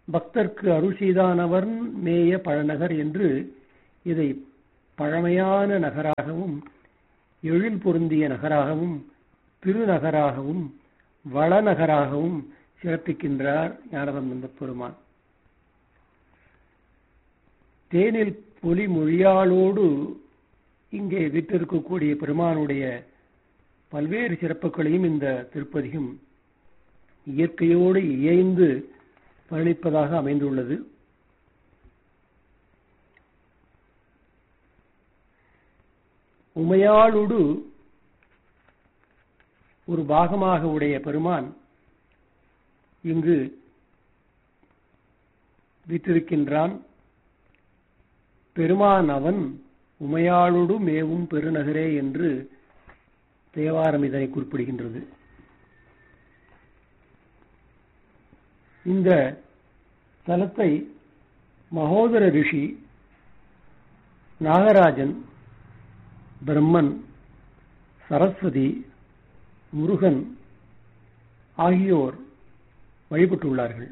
பக்தர்க்கு அருள் செய்தானவர் மேய பழநகர் என்று இதை பழமையான நகராகவும் எழில் பொருந்திய நகராகவும் திருநகராகவும் வளநகராகவும் சிறப்பிக்கின்றார் ஞானசம்பந்த பெருமான் தேனில் பொலி மொழியாளோடு இங்கே விட்டிருக்கக்கூடிய பெருமானுடைய பல்வேறு சிறப்புகளையும் இந்த திருப்பதிகம் இயற்கையோடு இயைந்து பழனிப்பதாக அமைந்துள்ளது உமையாளோடு ஒரு பாகமாக உடைய பெருமான் இங்கு விட்டிருக்கின்றான் பெருமான் அவன் உமையாளோடு மேவும் பெருநகரே என்று தேவாரம் இதனை குறிப்பிடுகின்றது இந்த தலத்தை மகோதர ரிஷி நாகராஜன் பிரம்மன் சரஸ்வதி முருகன் ஆகியோர் வழிபட்டுள்ளார்கள்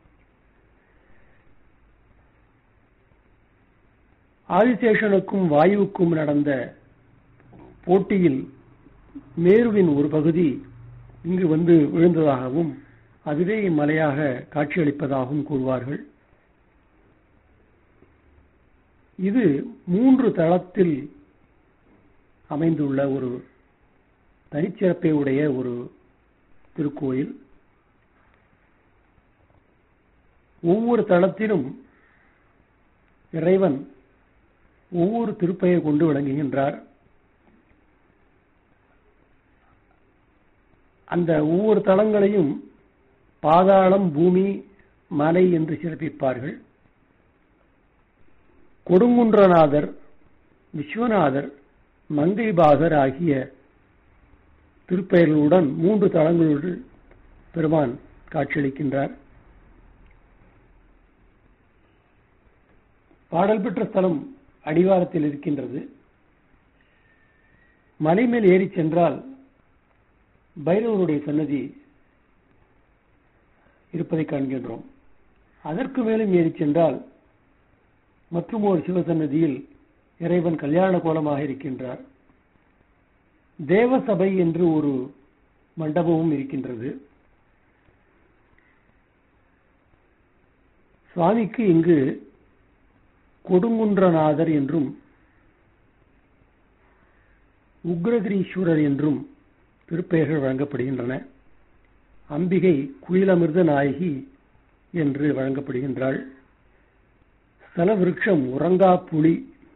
ஆதிசேஷனுக்கும் வாயுவுக்கும் நடந்த போட்டியில் மேருவின் ஒரு பகுதி இங்கு வந்து விழுந்ததாகவும் அதுவே இம்மலையாக காட்சியளிப்பதாகவும் கூறுவார்கள் இது மூன்று தளத்தில் அமைந்துள்ள ஒரு தனிச்சிறப்பை உடைய ஒரு திருக்கோயில் ஒவ்வொரு தளத்திலும் இறைவன் ஒவ்வொரு திருப்பெயர் கொண்டு விளங்குகின்றார் அந்த ஒவ்வொரு தளங்களையும் பாதாளம் பூமி மலை என்று சிறப்பிப்பார்கள் கொடுங்குன்றநாதர் விஸ்வநாதர் மங்கைபாகர் ஆகிய திருப்பெயர்களுடன் மூன்று தளங்களோடு பெருமான் காட்சியளிக்கின்றார் பாடல் பெற்ற ஸ்தலம் அடிவாரத்தில் இருக்கின்றது மலை மேல் ஏறி சென்றால் பைரவருடைய சன்னதி இருப்பதை காண்கின்றோம் அதற்கு மேலும் ஏறி சென்றால் மற்றும் ஒரு சிவசன்னதியில் இறைவன் கல்யாண கோலமாக இருக்கின்றார் தேவசபை என்று ஒரு மண்டபமும் இருக்கின்றது சுவாமிக்கு இங்கு கொடுங்குன்றநாதர் என்றும் உக்ரகிரீஸ்வரர் என்றும் திருப்பெயர்கள் வழங்கப்படுகின்றன அம்பிகை குயிலமிர்த நாயகி என்று வழங்கப்படுகின்றாள் ஸ்தல விருட்சம் உறங்கா புலி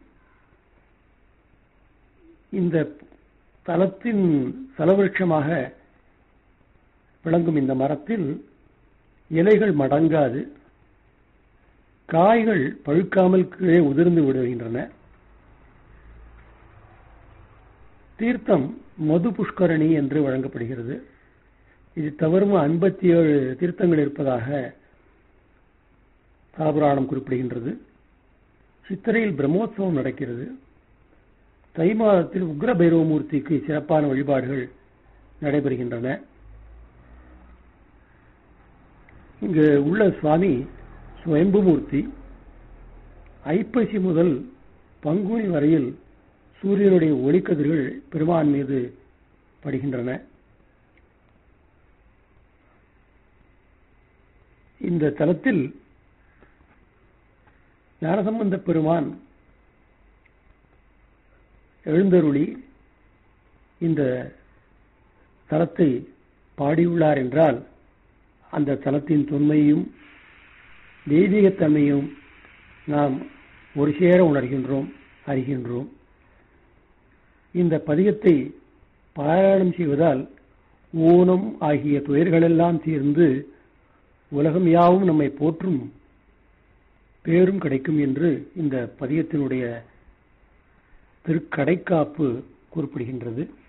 இந்த தலத்தின் ஸ்தலவிருட்சமாக விளங்கும் இந்த மரத்தில் இலைகள் மடங்காது காய்கள் பழுக்காமல் கீழே உதிர்ந்து விடுகின்றன தீர்த்தம் மது புஷ்கரணி என்று வழங்கப்படுகிறது இது தவறும் ஐம்பத்தி ஏழு தீர்த்தங்கள் இருப்பதாக தாபுராணம் குறிப்பிடுகின்றது சித்திரையில் பிரம்மோத்சவம் நடக்கிறது தை மாதத்தில் உக்ர பைரவமூர்த்திக்கு சிறப்பான வழிபாடுகள் நடைபெறுகின்றன இங்கு உள்ள சுவாமி சுயம்புமூர்த்தி ஐப்பசி முதல் பங்குனி வரையில் சூரியனுடைய ஒளிக்கதிர்கள் பெருமான் மீது படுகின்றன இந்த தலத்தில் ஞானசம்பந்த பெருமான் எழுந்தருளி இந்த தலத்தை பாடியுள்ளார் என்றால் அந்த தலத்தின் தொன்மையும் தெய்வீகத்தன்மையும் நாம் ஒரு சேர உணர்கின்றோம் அறிகின்றோம் இந்த பதிகத்தை பாராயணம் செய்வதால் ஊனம் ஆகிய துயர்களெல்லாம் தீர்ந்து உலகம் யாவும் நம்மை போற்றும் பேரும் கிடைக்கும் என்று இந்த பதிகத்தினுடைய திருக்கடைக்காப்பு குறிப்பிடுகின்றது